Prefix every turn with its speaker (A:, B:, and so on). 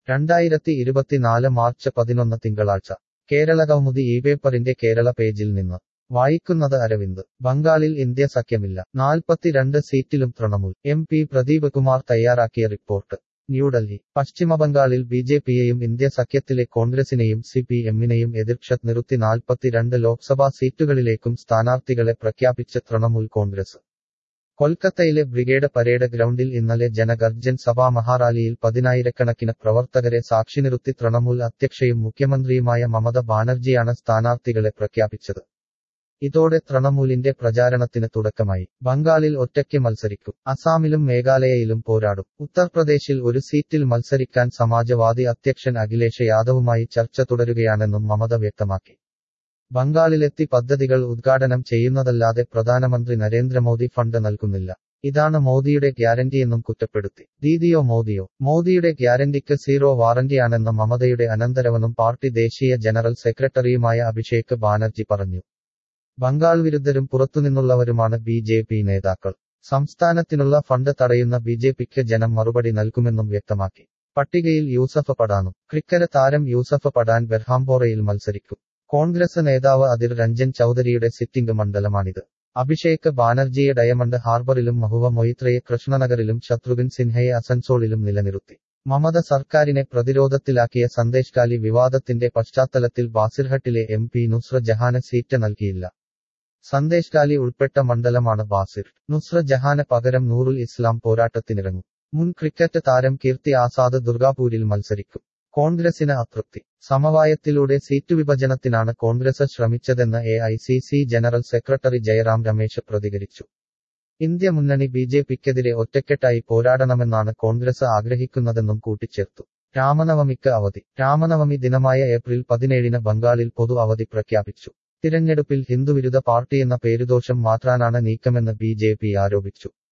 A: രണ്ടായിരത്തി ഇരുപത്തിനാല് മാർച്ച് പതിനൊന്ന് തിങ്കളാഴ്ച കേരള കൗമുദി ഈ പേപ്പറിന്റെ കേരള പേജിൽ നിന്ന് വായിക്കുന്നത് അരവിന്ദ് ബംഗാളിൽ ഇന്ത്യ സഖ്യമില്ല നാൽപ്പത്തിരണ്ട് സീറ്റിലും തൃണമൂൽ എം പി പ്രദീപ് കുമാർ തയ്യാറാക്കിയ റിപ്പോർട്ട് ന്യൂഡൽഹി പശ്ചിമബംഗാളിൽ ബി ജെ പിയെയും ഇന്ത്യ സഖ്യത്തിലെ കോൺഗ്രസിനെയും സി പി എമ്മിനെയും എതിർക്ഷ നിർത്തി നാൽപ്പത്തിരണ്ട് ലോക്സഭാ സീറ്റുകളിലേക്കും സ്ഥാനാർത്ഥികളെ പ്രഖ്യാപിച്ച് തൃണമൂൽ കോൺഗ്രസ് കൊൽക്കത്തയിലെ ബ്രിഗേഡ് പരേഡ് ഗ്രൗണ്ടിൽ ഇന്നലെ ജനഗർജൻ സഭാ മഹാറാലിയിൽ പതിനായിരക്കണക്കിന് പ്രവർത്തകരെ സാക്ഷി നിർത്തി തൃണമൂൽ അധ്യക്ഷയും മുഖ്യമന്ത്രിയുമായ മമത ബാനർജിയാണ് സ്ഥാനാർത്ഥികളെ പ്രഖ്യാപിച്ചത് ഇതോടെ തൃണമൂലിന്റെ പ്രചാരണത്തിന് തുടക്കമായി ബംഗാളിൽ ഒറ്റയ്ക്ക് മത്സരിക്കും അസാമിലും മേഘാലയയിലും പോരാടും ഉത്തർപ്രദേശിൽ ഒരു സീറ്റിൽ മത്സരിക്കാൻ സമാജവാദി അധ്യക്ഷൻ അഖിലേഷ് യാദവുമായി ചർച്ച തുടരുകയാണെന്നും മമത വ്യക്തമാക്കി ബംഗാളിലെത്തി പദ്ധതികൾ ഉദ്ഘാടനം ചെയ്യുന്നതല്ലാതെ പ്രധാനമന്ത്രി നരേന്ദ്രമോദി ഫണ്ട് നൽകുന്നില്ല ഇതാണ് മോദിയുടെ ഗ്യാരന്റിയെന്നും കുറ്റപ്പെടുത്തി ദീദിയോ മോദിയോ മോദിയുടെ ഗ്യാരന്റിക്ക് സീറോ വാറന്റിയാണെന്ന് മമതയുടെ അനന്തരവനും പാർട്ടി ദേശീയ ജനറൽ സെക്രട്ടറിയുമായ അഭിഷേക് ബാനർജി പറഞ്ഞു ബംഗാൾ വിരുദ്ധരും പുറത്തുനിന്നുള്ളവരുമാണ് ബി ജെ പി നേതാക്കൾ സംസ്ഥാനത്തിനുള്ള ഫണ്ട് തടയുന്ന ബി ജെ പിക്ക് ജനം മറുപടി നൽകുമെന്നും വ്യക്തമാക്കി പട്ടികയിൽ യൂസഫ് പടാനും ക്രിക്കറ്റ് താരം യൂസഫ് പടാൻ ബെർഹാംപോറയിൽ മത്സരിക്കും കോൺഗ്രസ് നേതാവ് അതിർ രഞ്ജൻ ചൌധരിയുടെ സിറ്റിംഗ് മണ്ഡലമാണിത് അഭിഷേക് ബാനർജിയെ ഡയമണ്ട് ഹാർബറിലും മഹുവ മൊയ്ത്രയെ കൃഷ്ണനഗറിലും ശത്രുഘ്ൻ സിൻഹയെ അസൻസോളിലും നിലനിർത്തി മമത സർക്കാരിനെ പ്രതിരോധത്തിലാക്കിയ സന്ദേശ് വിവാദത്തിന്റെ പശ്ചാത്തലത്തിൽ ബാസിർഹട്ടിലെ എം പി നുസ്ര ജഹാന് സീറ്റ് നൽകിയില്ല സന്ദേശ് കാലി ഉൾപ്പെട്ട മണ്ഡലമാണ് ബാസിർ നുസ്ര ജഹാന് പകരം നൂറുൽ ഇസ്ലാം പോരാട്ടത്തിനിറങ്ങും മുൻ ക്രിക്കറ്റ് താരം കീർത്തി ആസാദ് ദുർഗാപൂരിൽ മത്സരിക്കും കോൺഗ്രസിന് അതൃപ്തി സമവായത്തിലൂടെ സീറ്റ് വിഭജനത്തിനാണ് കോൺഗ്രസ് ശ്രമിച്ചതെന്ന് A I C C general secretary Jairam Ramesh പ്രതികരിച്ചു ഇന്ത്യ മുന്നണി ബി ജെ പിക്കെതിരെ ഒറ്റക്കെട്ടായി പോരാടണമെന്നാണ് കോൺഗ്രസ് ആഗ്രഹിക്കുന്നതെന്നും കൂട്ടിച്ചേർത്തു രാമനവമിക്ക് അവധി രാമനവമി ദിനമായ ഏപ്രിൽ പതിനേഴിന് ബംഗാളിൽ പൊതു അവധി പ്രഖ്യാപിച്ചു തിരഞ്ഞെടുപ്പിൽ ഹിന്ദുവിരുദ്ധ പാർട്ടിയെന്ന പേരുദോഷം മാറ്റാനാണ് നീക്കമെന്ന് ബി ജെ പി ആരോപിച്ചു